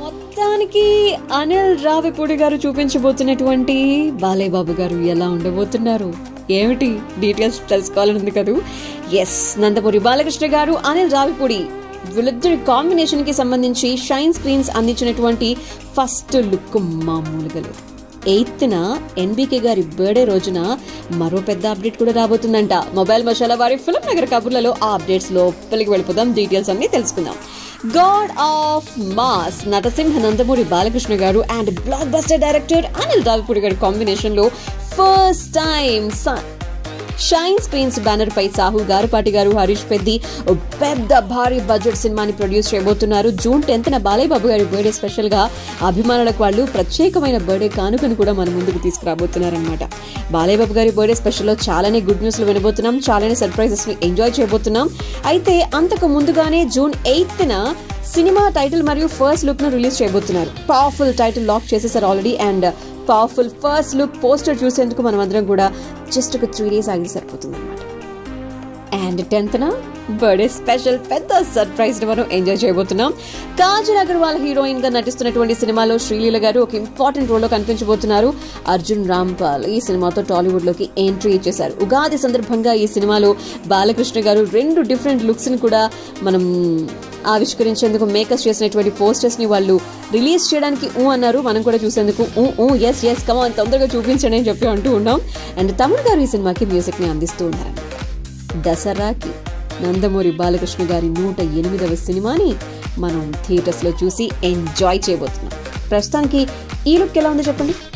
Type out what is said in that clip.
మొత్తానికి అనిల్ రావిపూడి గారు చూపించబోతున్నటువంటి బాలయ్య బాబు గారు ఎలా ఉండబోతున్నారు ఏమిటి డీటెయిల్స్ తెలుసుకోవాలని కదూ ఎస్ నందమూరి బాలకృష్ణ గారు అనిల్ రావిపూడి వీళ్ళిద్దరి కాంబినేషన్ కి సంబంధించి షైన్ స్క్రీన్స్ అందించినటువంటి ఫస్ట్ లుక్ మామూలుగా లేదు ఎయిత్న ఎన్బీకే గారి బర్త్డే రోజున మరో పెద్ద అప్డేట్ కూడా రాబోతుందంట మొబైల్ మసాలా వారి ఫిల్మ్ నగర్ కబుర్లలో ఆ అప్డేట్స్ లోపలికి వెళ్ళిపోదాం డీటెయిల్స్ అన్ని తెలుసుకుందాం గాడ్ ఆఫ్ మాస్ నటసింహ Nandamuri Balakrishna garu and blockbuster director Anil Ravipudi గారి కాంబినేషన్ లో first time shine screens banner పై సాహు గారుపాటి గారు హరీష్ పెద్ది ఓ పెద్ద భారీ బడ్జెట్ సినిమాని ప్రొడ్యూస్ చేయబోతున్నారు జూన్ టెన్త్ న బాలయ్య బాబు గారి బర్త్డే స్పెషల్ గా అభిమానులకు వాళ్ళు ప్రత్యేకమైన బర్త్డే కానుకను కూడా మన ముందుకు తీసుకురాబోతున్నారనమాట బాలయ్య బాబు గారి బర్త్డే స్పెషల్ లో చాలానే గుడ్ న్యూస్లు వినబోతున్నాం చాలానే సర్ప్రైజెస్ ని ఎంజాయ్ చేయబోతున్నాం అయితే అంతకు ముందుగానే జూన్ ఎయిత్ న సినిమా టైటిల్ మరియు ఫస్ట్ లుక్ ను రిలీజ్ చేయబోతున్నారు పవర్ఫుల్ టైటిల్ లాక్ చేసేసారు already and powerful first look poster చూసేందుకు మనం అందరం కూడా జస్ట్ ఒక త్రీ డేస్ ఆగి సరిపోతుంది అనమాట అండ్ టెన్త్ న బర్త్డే స్పెషల్ పెద్ద సర్ప్రైజ్ ని మనం ఎంజాయ్ చేయబోతున్నాం కాజల్ అగర్వాల్ హీరోయిన్ గా నటిస్తున్నటువంటి సినిమాలో శ్రీలీల గారు ఒక ఇంపార్టెంట్ రోల్ లో కనిపించబోతున్నారు అర్జున్ రాంపాల్ ఈ సినిమాతో టాలీవుడ్ లోకి ఎంట్రీ ఇచ్చేశారు ఉగాది సందర్భంగా ఈ సినిమాలో బాలకృష్ణ గారు రెండు డిఫరెంట్ లుక్స్ ని కూడా మనం ఆవిష్కరించేందుకు మేకప్ చేసినటువంటి పోస్టర్స్ ని వాళ్ళు రిలీజ్ చేయడానికి ఊ అన్నారు మనం కూడా చూసేందుకు ఊ ఊ ఎస్ ఎస్ కమాన్ తొందరగా చూపించండి అని చెప్పి అంటూ ఉన్నాం అండ్ తమిళ గారు ఈ సినిమాకి మ్యూజిక్ ని అందిస్తూ ఉన్నారన్నమాట దసరాకి నందమూరి బాలకృష్ణ గారి నూట ఎనిమిదవ సినిమాని మనం థియేటర్స్ లో చూసి ఎంజాయ్ చేయబోతున్నాం ప్రస్తుతానికి ఈ లుక్ ఎలా ఉందో చెప్పండి